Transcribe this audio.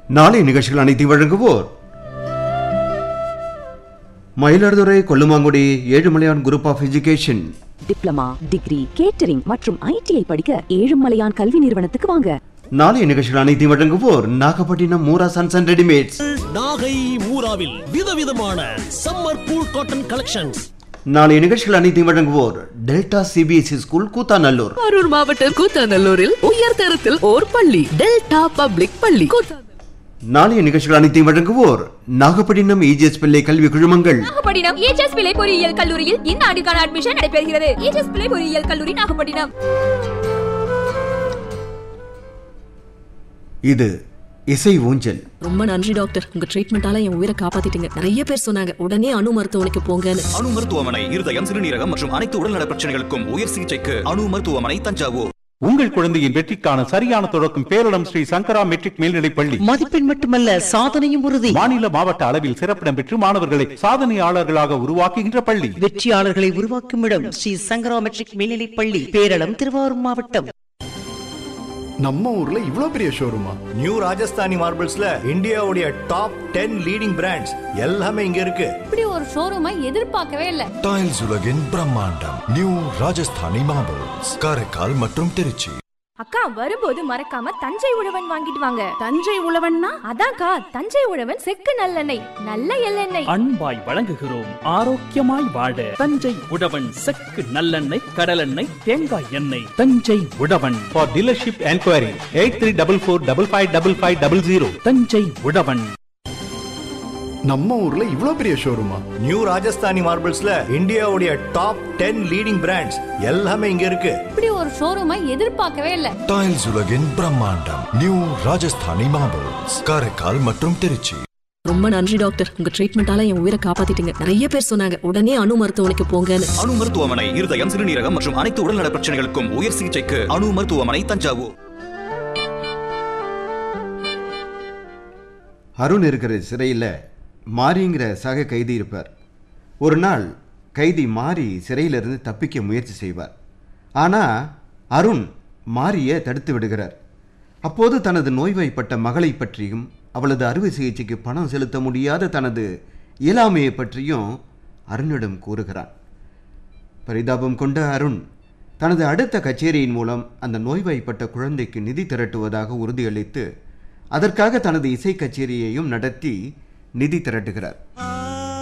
நாளை நிகழ்ச்சிகள் அனைத்தையும் வழங்குவோர் Mayiladuthurai Kollumangudi Ezhumalaiyan group of education diploma degree catering மற்றும் ஐடிஐ படிக்க ஏழுமலையான் கல்வி நிறுவனத்துக்கு வாங்க நாளைய நிகழ்ச்சிகள் அனைத்தையும் வழங்குவோர் Nagapattinam Moora sons and readymades Nagai மூராவில் விதவிதமான சம்மர் கூல் காட்டன் கலெக்ஷன்ஸ் நாளைய நிகழ்ச்சிகள் அனைத்தையும் வழங்குவோர் Delta CBSE school Koothanallur Karur மாவட்டம் கூத்தாநல்லூரில் உயர் தரத்தில் ஓர் பள்ளி டெல்டா பப்ளிக் பள்ளி கூத்தாநல்லூர். நாளைய நிகழ்ச்சிகள் அனைத்தையும் வழங்குவோர் நாகப்பட்டினம் இஜிஎஸ் பிள்ளை கல்வி குழுமங்கள் நாகப்பட்டினம் ஏஜஸ் பிள்ளை பொறியியல் கல்லூரியில் இந்த ஆண்டுக்கான அட்மிஷன் நடைபெறுகிறது ஏஜஸ் பிள்ளை பொறியியல் கல்லூரி நாகப்பட்டினம் இது இசை ஊஞ்சல் ரொம்ப நன்றி டாக்டர் உங்க ட்ரீட்மெண்டால என் உயிரை காப்பாத்திட்டீங்க நிறைய பேர் சொன்னாங்க உடனே அணு மருத்துவமனைக்கு போங்கன்னு அணு மருத்துவமனை இருதயம் சிறுநீரகம் மற்றும் அனைத்து உடல்நல பிரச்சனைகளுக்கும் உயர் சிகிச்சைக்கு அணு மருத்துவமனை தஞ்சாவூர் உங்கள் குழந்தையின் வெற்றிக்கான சரியான தொடக்கம் பேரிடம் ஸ்ரீ சங்கரா மெட்ரிக் மேல்நிலைப் பள்ளி மதிப்பெண் மட்டுமல்ல சாதனையும் உறுதி மாநில மாவட்ட அளவில் சிறப்பிடம் பெற்று மாணவர்களை சாதனையாளர்களாக உருவாக்குகின்ற பள்ளி வெற்றியாளர்களை உருவாக்கும் இடம் ஸ்ரீ சங்கரா மெட்ரிக் மேல்நிலைப் பள்ளி பேரளம் திருவாரூர் மாவட்டம் நம்ம ஊர்ல இவ்ளோ பெரிய ஷோரூமா நியூ ராஜஸ்தானி மார்பிள்ஸ்ல இந்தியாவுடைய டாப் டென் லீடிங் பிராண்ட்ஸ் எல்லாமே இங்க இருக்கு இப்படி ஒரு ஷோரூமை எதிர்பார்க்கவே இல்ல டைல்ஸ் உலகின் பிரம்மாண்டம் நியூ ராஜஸ்தானி மார்பிள்ஸ் காரைக்கால் மற்றும் திருச்சி அக்கா வரும்போது மறக்காம தஞ்சை உழவன் வாங்கிட்டு வாங்க தஞ்சை உழவன்னா அதான்க்கா தஞ்சை உழவன் செக்கு நல்லெண்ணெய் நல்ல எள்ளெண்ணெய் அன்பாய் வழங்குகிறோம் ஆரோக்கியமாய் வாழ தஞ்சை உழவன் செக்கு நல்லெண்ணெய் கடலெண்ணெய் தேங்காய் எண்ணெய் Thanjai Uzhavan for dealership enquiry eight three double four double five double five double zero Thanjai Uzhavan நம்ம ஊர்ல இவ்ளோ பெரிய ஷோரூமா நியூ ராஜஸ்தானி மார்பிள்ஸ்ல இந்தியாவுடைய டாப் டென் லீடிங் பிராண்ட்ஸ் எல்லாமே இங்க இருக்கு இப்படி ஒரு ஷோரூமை எதிர்பார்க்கவே இல்ல டைல்ஸ் உலகின் பிரம்மாண்டம் நியூ ராஜஸ்தானி மார்பிள்ஸ் காரைக்கால் மற்றும் திருச்சி ரொம்ப நன்றி டாக்டர் உங்க ட்ரீட்மெண்டால என் உயிரை காப்பாத்திட்டீங்க நிறைய பேர் சொன்னாங்க உடனே அணு மருத்துவமனைக்கு போங்கன்னு அணு மருத்துவமனை இருதயம் சிறுநீரகம் மற்றும் அனைத்து உடல்நல பிரச்சனைகளுக்கும் உயர் சிகிச்சைக்கு அணு மருத்துவமனை தஞ்சாவூர் அருண் இருக்கிற சிறையில் மாரிங்கிற சக கைதி இருப்பார் ஒரு நாள் கைதி மாறி சிறையிலிருந்து தப்பிக்க முயற்சி செய்வார் ஆனால் அருண் மாரியை தடுத்து விடுகிறார் அப்போது தனது நோய்வாய்ப்பட்ட மகளை பற்றியும் அவளது அறுவை சிகிச்சைக்கு பணம் செலுத்த முடியாத தனது இயலாமையை பற்றியும் அருணிடம் கூறுகிறான் பரிதாபம் கொண்ட அருண் தனது அடுத்த கச்சேரியின் மூலம் அந்த நோய்வாய்ப்பட்ட குழந்தைக்கு நிதி திரட்டுவதாக உறுதியளித்து அதற்காக தனது இசை கச்சேரியையும் நடத்தி நிதி திரட்டுகிறார்